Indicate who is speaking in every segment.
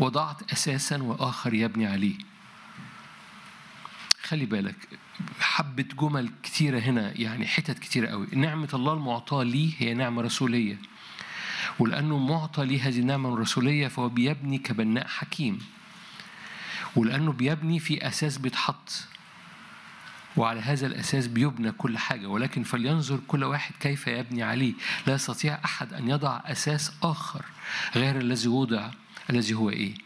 Speaker 1: وضعت أساسا وآخر يبني عليه خلي بالك حبة جمل كتيرة هنا يعني حتت كتيرة قوي نعمة الله المعطاة لي هي نعمة رسولية ولأنه معطى لي هذه النعمة الرسولية فهو بيبني كبناء حكيم ولأنه بيبني في أساس بيتحط وعلى هذا الأساس بيبنى كل حاجة ولكن فلينظر كل واحد كيف يبني عليه لا يستطيع أحد أن يضع أساس آخر غير الذي وضع الذي هو إيه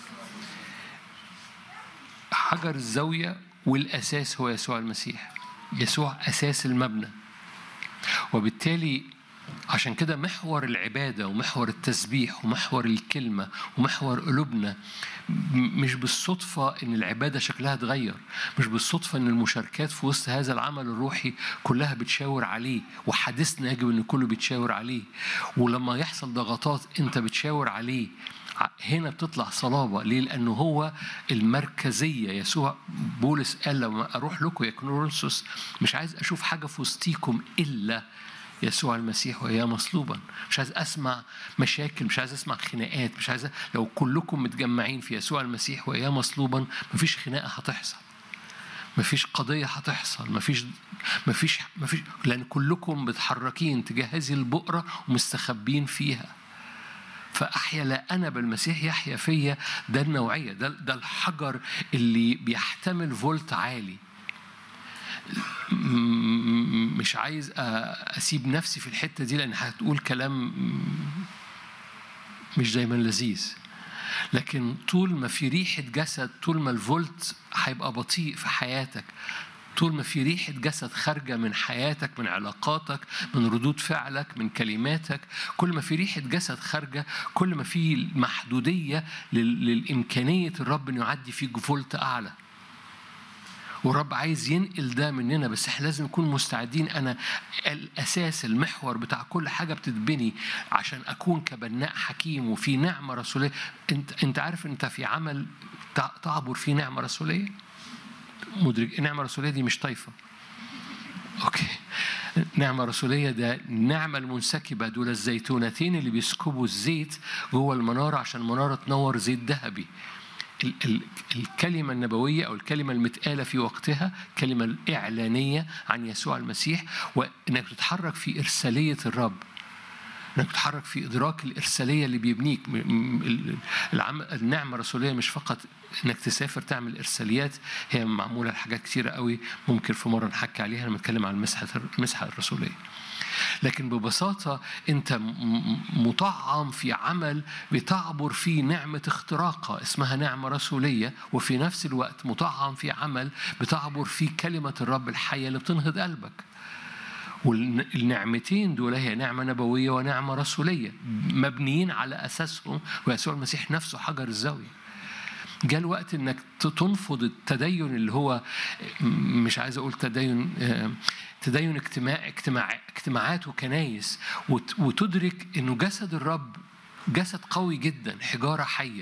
Speaker 1: حجر الزاوية والأساس هو يسوع المسيح يسوع أساس المبنى وبالتالي عشان كده محور العبادة ومحور التسبيح ومحور الكلمة ومحور قلوبنا مش بالصدفة إن العبادة شكلها اتغير مش بالصدفة إن المشاركات في وسط هذا العمل الروحي كلها بتشاور عليه وحديثنا يجب إن كله بيتشاور عليه ولما يحصل ضغطات أنت بتشاور عليه هنا بتطلع صلابة ليه؟ لأنه هو المركزية يسوع بولس قال لما أروح لكم يا كنورنسوس مش عايز أشوف حاجة في وسطيكم إلا يسوع المسيح وإياه مصلوبا مش عايز أسمع مشاكل مش عايز أسمع خناقات مش عايز لو كلكم متجمعين في يسوع المسيح وإياه مصلوبا مفيش خناقة هتحصل مفيش قضية هتحصل مفيش مفيش مفيش لأن كلكم متحركين تجاه هذه البؤرة ومستخبين فيها فأحيا لا أنا بالمسيح يحيا فيا ده النوعية ده, ده الحجر اللي بيحتمل فولت عالي مش عايز اسيب نفسي في الحته دي لان هتقول كلام مش دايما لذيذ لكن طول ما في ريحه جسد طول ما الفولت هيبقى بطيء في حياتك طول ما في ريحة جسد خارجة من حياتك من علاقاتك من ردود فعلك من كلماتك كل ما في ريحة جسد خارجة كل ما في محدودية للإمكانية الرب أنه يعدي فيك فولت أعلى والرب عايز ينقل ده مننا بس احنا لازم نكون مستعدين انا الاساس المحور بتاع كل حاجه بتتبني عشان اكون كبناء حكيم وفي نعمه رسوليه انت انت عارف انت في عمل تعبر فيه نعمه رسوليه مدرك النعمه الرسوليه دي مش طايفه اوكي نعمة رسولية ده النعمة المنسكبة دول الزيتونتين اللي بيسكبوا الزيت جوه المنارة عشان المنارة تنور زيت ذهبي الكلمة النبوية أو الكلمة المتقالة في وقتها الكلمة الإعلانية عن يسوع المسيح وإنك تتحرك في إرسالية الرب انك تتحرك في ادراك الارساليه اللي بيبنيك النعمه الرسوليه مش فقط انك تسافر تعمل ارساليات هي معموله لحاجات كتيره قوي ممكن في مره نحكي عليها لما نتكلم عن المسحه المسحه الرسوليه لكن ببساطة أنت مطعم في عمل بتعبر فيه نعمة اختراقة اسمها نعمة رسولية وفي نفس الوقت مطعم في عمل بتعبر فيه كلمة الرب الحية اللي بتنهض قلبك والنعمتين دول هي نعمة نبوية ونعمة رسولية مبنيين على أساسهم ويسوع المسيح نفسه حجر الزاوية جاء الوقت انك تنفض التدين اللي هو مش عايز اقول تدين تدين اجتماع اجتماع اجتماعات وكنايس وتدرك انه جسد الرب جسد قوي جدا حجاره حيه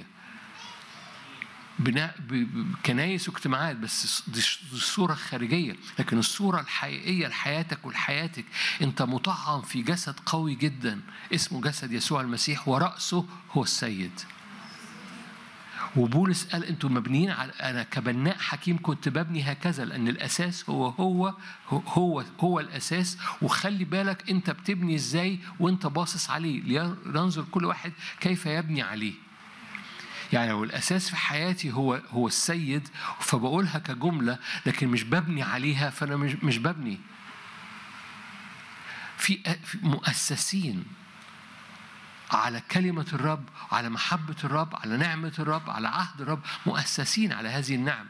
Speaker 1: بناء كنايس واجتماعات بس دي الصورة الخارجية لكن الصورة الحقيقية لحياتك ولحياتك أنت مطعم في جسد قوي جدا اسمه جسد يسوع المسيح ورأسه هو السيد وبولس قال انتم مبنيين على انا كبناء حكيم كنت ببني هكذا لان الاساس هو هو هو هو الاساس وخلي بالك انت بتبني ازاي وانت باصص عليه لينظر كل واحد كيف يبني عليه يعني لو الاساس في حياتي هو هو السيد فبقولها كجمله لكن مش ببني عليها فانا مش مش ببني في مؤسسين على كلمة الرب على محبة الرب على نعمة الرب على عهد الرب مؤسسين على هذه النعمة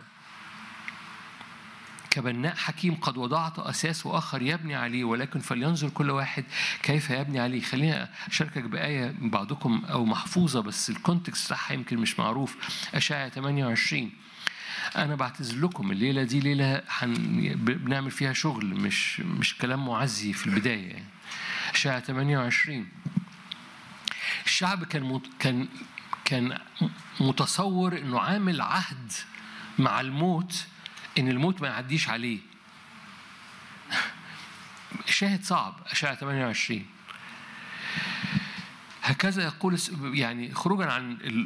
Speaker 1: كبناء حكيم قد وضعت أساس وآخر يبني عليه ولكن فلينظر كل واحد كيف يبني عليه خلينا أشاركك بآية بعضكم أو محفوظة بس الكونتكست بتاعها يمكن مش معروف أشعة 28 أنا بعتذر لكم الليلة دي ليلة حن... بنعمل فيها شغل مش مش كلام معزي في البداية يعني أشعة 28 الشعب كان مت... كان كان متصور انه عامل عهد مع الموت ان الموت ما يعديش عليه شاهد صعب اشعه 28 هكذا يقول يعني خروجا عن